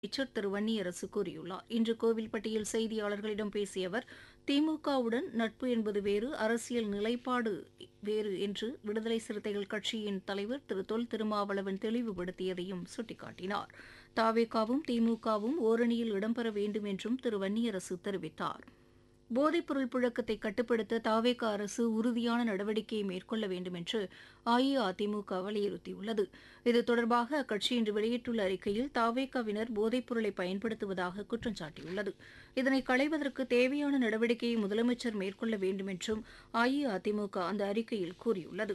அமைச்சர் திரு வன்னியரசு கூறியுள்ளார் இன்று கோவில்பட்டியில் செய்தியாளர்களிடம் பேசிய அவர் திமுகவுடன் நட்பு என்பது வேறு அரசியல் நிலைப்பாடு வேறு என்று விடுதலை சிறுத்தைகள் கட்சியின் தலைவர் திரு தொல் திருமாவளவன் தெளிவுபடுத்தியதையும் சுட்டிக்காட்டினார் தாவேகாவும் திமுகவும் ஓரணியில் இடம்பெற வேண்டும் என்றும் திரு வன்னியரசு தெரிவித்தார் போதைப்பொருள் புழக்கத்தை கட்டுப்படுத்த தாவேக அரசு உறுதியான நடவடிக்கையை மேற்கொள்ள வேண்டும் என்று அஇஅதிமுக வலியுறுத்தியுள்ளது இது தொடர்பாக அக்கட்சி இன்று வெளியிட்டுள்ள அறிக்கையில் தாவேகாவினர் போதைப்பொருளை பயன்படுத்துவதாக குற்றம் சாட்டியுள்ளது இதனை களைவதற்கு தேவையான நடவடிக்கையை முதலமைச்சர் மேற்கொள்ள வேண்டும் என்றும் அஇஅதிமுக அந்த அறிக்கையில் கூறியுள்ளது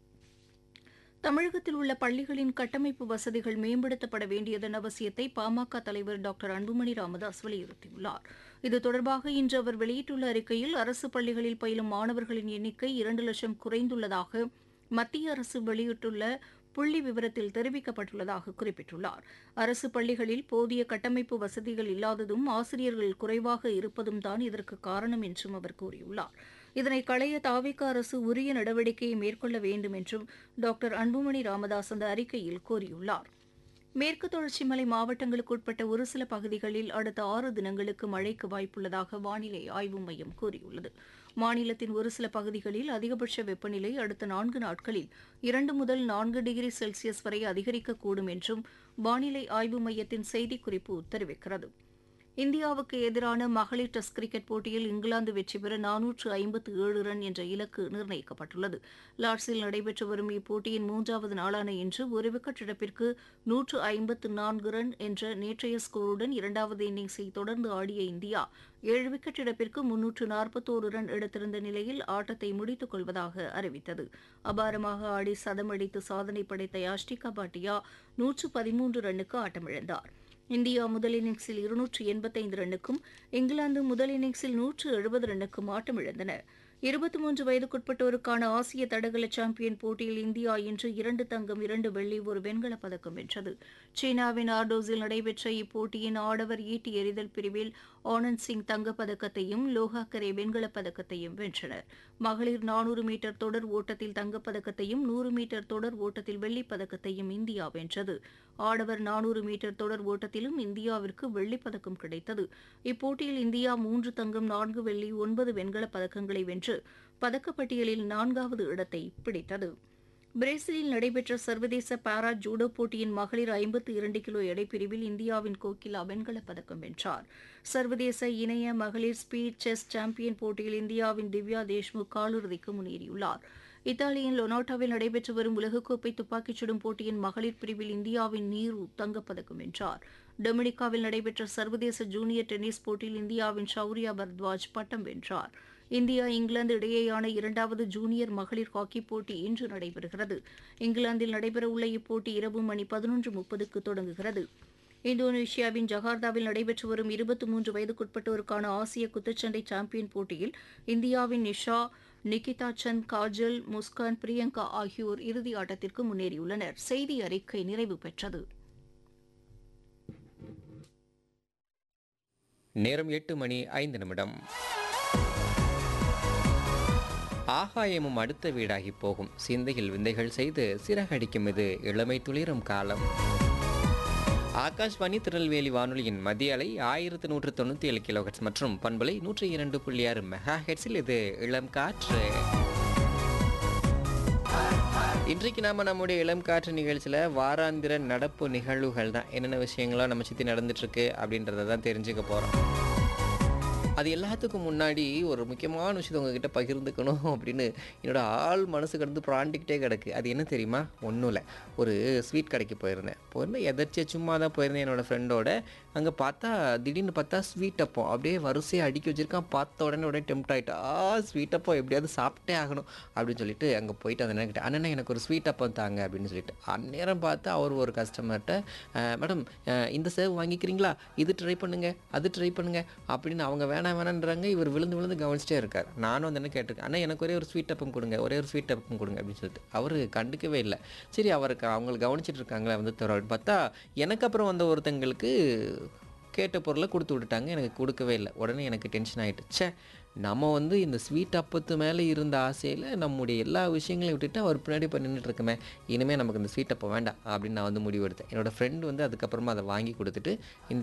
தமிழகத்தில் உள்ள பள்ளிகளின் கட்டமைப்பு வசதிகள் மேம்படுத்தப்பட வேண்டியதன் அவசியத்தை பாமக தலைவர் டாக்டர் அன்புமணி ராமதாஸ் வலியுறுத்தியுள்ளார் இது தொடர்பாக இன்று அவர் வெளியிட்டுள்ள அறிக்கையில் அரசு பள்ளிகளில் பயிலும் மாணவர்களின் எண்ணிக்கை இரண்டு லட்சம் குறைந்துள்ளதாக மத்திய அரசு வெளியிட்டுள்ள புள்ளி விவரத்தில் தெரிவிக்கப்பட்டுள்ளதாக குறிப்பிட்டுள்ளார் அரசு பள்ளிகளில் போதிய கட்டமைப்பு வசதிகள் இல்லாததும் ஆசிரியர்கள் குறைவாக இருப்பதும் தான் இதற்கு காரணம் என்றும் அவர் கூறியுள்ளார் இதனை களைய தாவிக அரசு உரிய நடவடிக்கையை மேற்கொள்ள வேண்டும் என்றும் டாக்டர் அன்புமணி ராமதாஸ் அந்த அறிக்கையில் கூறியுள்ளார் மேற்கு தொடர்ச்சி மலை மாவட்டங்களுக்கு உட்பட்ட ஒரு சில பகுதிகளில் அடுத்த ஆறு தினங்களுக்கு மழைக்கு வாய்ப்புள்ளதாக வானிலை ஆய்வு மையம் கூறியுள்ளது மாநிலத்தின் ஒரு சில பகுதிகளில் அதிகபட்ச வெப்பநிலை அடுத்த நான்கு நாட்களில் இரண்டு முதல் நான்கு டிகிரி செல்சியஸ் வரை அதிகரிக்கக்கூடும் என்றும் வானிலை ஆய்வு மையத்தின் செய்திக்குறிப்பு தெரிவிக்கிறது இந்தியாவுக்கு எதிரான மகளிர் டெஸ்ட் கிரிக்கெட் போட்டியில் இங்கிலாந்து வெற்றி பெற நானூற்று ஐம்பத்து ஏழு ரன் என்ற இலக்கு நிர்ணயிக்கப்பட்டுள்ளது லார்ட்ஸில் நடைபெற்று வரும் இப்போட்டியின் மூன்றாவது நாளான இன்று ஒரு விக்கெட் இழப்பிற்கு நூற்று ஐம்பத்து நான்கு ரன் என்ற நேற்றைய ஸ்கோருடன் இரண்டாவது இன்னிங்ஸை தொடர்ந்து ஆடிய இந்தியா ஏழு விக்கெட் இழப்பிற்கு முன்னூற்று நாற்பத்தோரு ரன் எடுத்திருந்த நிலையில் ஆட்டத்தை முடித்துக் கொள்வதாக அறிவித்தது அபாரமாக ஆடி சதமடித்து சாதனை படைத்த யாஷ்டிகா பாட்டியா நூற்று பதிமூன்று ரன்னுக்கு ஆட்டமிழந்தார் இந்தியா முதல் இன்னிங்ஸில் இருநூற்று எண்பத்தைந்து ரன்னுக்கும் இங்கிலாந்து முதல் இன்னிங்ஸில் நூற்று எழுபது ரன்னுக்கும் ஆட்டமிழந்தன இருபத்தி மூன்று வயதுக்குட்பட்டோருக்கான ஆசிய தடகள சாம்பியன் போட்டியில் இந்தியா இன்று இரண்டு தங்கம் இரண்டு வெள்ளி ஒரு வெண்கலப் பதக்கம் வென்றது சீனாவின் ஆர்டோஸில் நடைபெற்ற இப்போட்டியின் ஆடவர் ஈட்டி எறிதல் பிரிவில் ஆனந்த் சிங் தங்கப்பதக்கத்தையும் லோகாக்கரே வெண்கலப் பதக்கத்தையும் வென்றனர் மகளிர் நானூறு மீட்டர் தொடர் ஓட்டத்தில் தங்கப்பதக்கத்தையும் நூறு மீட்டர் தொடர் ஓட்டத்தில் வெள்ளிப் பதக்கத்தையும் இந்தியா வென்றது ஆடவர் நானூறு மீட்டர் தொடர் ஓட்டத்திலும் இந்தியாவிற்கு வெள்ளிப் பதக்கம் கிடைத்தது இப்போட்டியில் இந்தியா மூன்று தங்கம் நான்கு வெள்ளி ஒன்பது வெண்கலப் பதக்கங்களை வென்று பதக்கப்பட்டியலில் நான்காவது இடத்தை பிடித்தது பிரேசிலில் நடைபெற்ற சர்வதேச பாரா ஜூடோ போட்டியின் மகளிர் ஐம்பத்து இரண்டு கிலோ எடைப்பிரிவில் இந்தியாவின் கோகிலா வெண்கலப் பதக்கம் வென்றார் சர்வதேச இணைய மகளிர் ஸ்பீட் செஸ் சாம்பியன் போட்டியில் இந்தியாவின் திவ்யா தேஷ்முக் காலிறுதிக்கு முன்னேறியுள்ளார் இத்தாலியின் லொனாட்டாவில் நடைபெற்று வரும் உலகக்கோப்பை துப்பாக்கிச் சுடும் போட்டியின் மகளிர் பிரிவில் இந்தியாவின் நீரு தங்கப்பதக்கம் வென்றார் டொமினிகாவில் நடைபெற்ற சர்வதேச ஜூனியர் டென்னிஸ் போட்டியில் இந்தியாவின் ஷௌரியா பர்த்வாஜ் பட்டம் வென்றார் இந்தியா இங்கிலாந்து இடையேயான இரண்டாவது ஜூனியர் மகளிர் ஹாக்கி போட்டி இன்று நடைபெறுகிறது இங்கிலாந்தில் நடைபெறவுள்ள இப்போட்டி இரவு மணி பதினொன்று முப்பதுக்கு தொடங்குகிறது இந்தோனேஷியாவின் ஜகார்த்தாவில் நடைபெற்று வரும் இருபத்தி மூன்று வயதுக்குட்பட்டோருக்கான ஆசிய குத்துச்சண்டை சாம்பியன் போட்டியில் இந்தியாவின் நிஷா நிகிதா சந்த் காஜல் முஸ்கான் பிரியங்கா ஆகியோர் இறுதி ஆட்டத்திற்கு முன்னேறியுள்ளனர் செய்தி அறிக்கை நிறைவு பெற்றது நேரம் எட்டு மணி ஐந்து நிமிடம் ஆகாயமும் அடுத்த வீடாகி போகும் சிந்தையில் விந்தைகள் செய்து சிறகடிக்கும் இது இளமை துளிரும் காலம் ஆகாஷ்வாணி திருநெல்வேலி வானொலியின் மத்திய அலை ஆயிரத்து நூற்று தொண்ணூற்றி ஏழு கிலோஹெட்ஸ் மற்றும் பண்பலை நூற்றி இரண்டு புள்ளி ஆறு மெகா ஹெட்ஸில் இது இளம் காற்று இன்றைக்கு நாம் நம்முடைய இளம் காற்று நிகழ்ச்சியில் வாராந்திர நடப்பு நிகழ்வுகள் தான் என்னென்ன விஷயங்கள்லாம் நம்ம சுற்றி நடந்துட்டுருக்கு அப்படின்றத தான் தெரிஞ்சுக்க போகிறோம் அது எல்லாத்துக்கும் முன்னாடி ஒரு முக்கியமான விஷயத்தை உங்ககிட்ட பகிர்ந்துக்கணும் அப்படின்னு என்னோட ஆள் மனசு கடந்து பிராண்டிக்கிட்டே கிடக்கு அது என்ன தெரியுமா ஒன்றும் இல்லை ஒரு ஸ்வீட் கடைக்கு போயிருந்தேன் போயிருந்தேன் எதாச்சியாக சும்மா தான் போயிருந்தேன் என்னோடய ஃப்ரெண்டோட அங்கே பார்த்தா திடீர்னு பார்த்தா ஸ்வீட் அப்போ அப்படியே வரிசையாக அடுக்கி வச்சிருக்கான் பார்த்த உடனே உடனே டெம்ட் ஆகிட்டு ஆ ஸ்வீட் அப்போ எப்படியாவது சாப்பிட்டே ஆகணும் அப்படின்னு சொல்லிட்டு அங்கே போயிட்டு அந்த அண்ணன் கிட்ட அண்ணன் எனக்கு ஒரு ஸ்வீட் அப்பம் தாங்க அப்படின்னு சொல்லிட்டு அந்நேரம் பார்த்து அவர் ஒரு கஸ்டமர்கிட்ட மேடம் இந்த சேவ் வாங்கிக்கிறீங்களா இது ட்ரை பண்ணுங்க அது ட்ரை பண்ணுங்க அப்படின்னு அவங்க வேணாம் வேணான்றாங்க இவர் விழுந்து விழுந்து கவனிச்சிட்டே இருக்கார் நானும் அந்த என்ன கேட்டிருக்கேன் அண்ணா எனக்கு ஒரே ஒரு ஸ்வீட் அப்பம் கொடுங்க ஒரே ஒரு ஸ்வீட் அப்பம் கொடுங்க அப்படின்னு சொல்லிட்டு அவர் கண்டுக்கவே இல்லை சரி அவருக்கு அவங்களை கவனிச்சிட்டு இருக்காங்களே வந்து தரோன்னு பார்த்தா எனக்கு அப்புறம் வந்த ஒருத்தங்களுக்கு கேட்ட பொருளை கொடுத்து விட்டுட்டாங்க எனக்கு கொடுக்கவே இல்லை உடனே எனக்கு டென்ஷன் ஆகிட்டு ச்சே நம்ம வந்து இந்த ஸ்வீட் அப்பத்து மேலே இருந்த ஆசையில் நம்முடைய எல்லா விஷயங்களையும் விட்டுட்டு அவர் பின்னாடி இப்போ நின்றுட்டு இருக்கமே இனிமேல் நமக்கு இந்த ஸ்வீட் அப்போ வேண்டாம் அப்படின்னு நான் வந்து முடிவெடுத்தேன் என்னோடய ஃப்ரெண்டு வந்து அதுக்கப்புறமா அதை வாங்கி கொடுத்துட்டு இந்த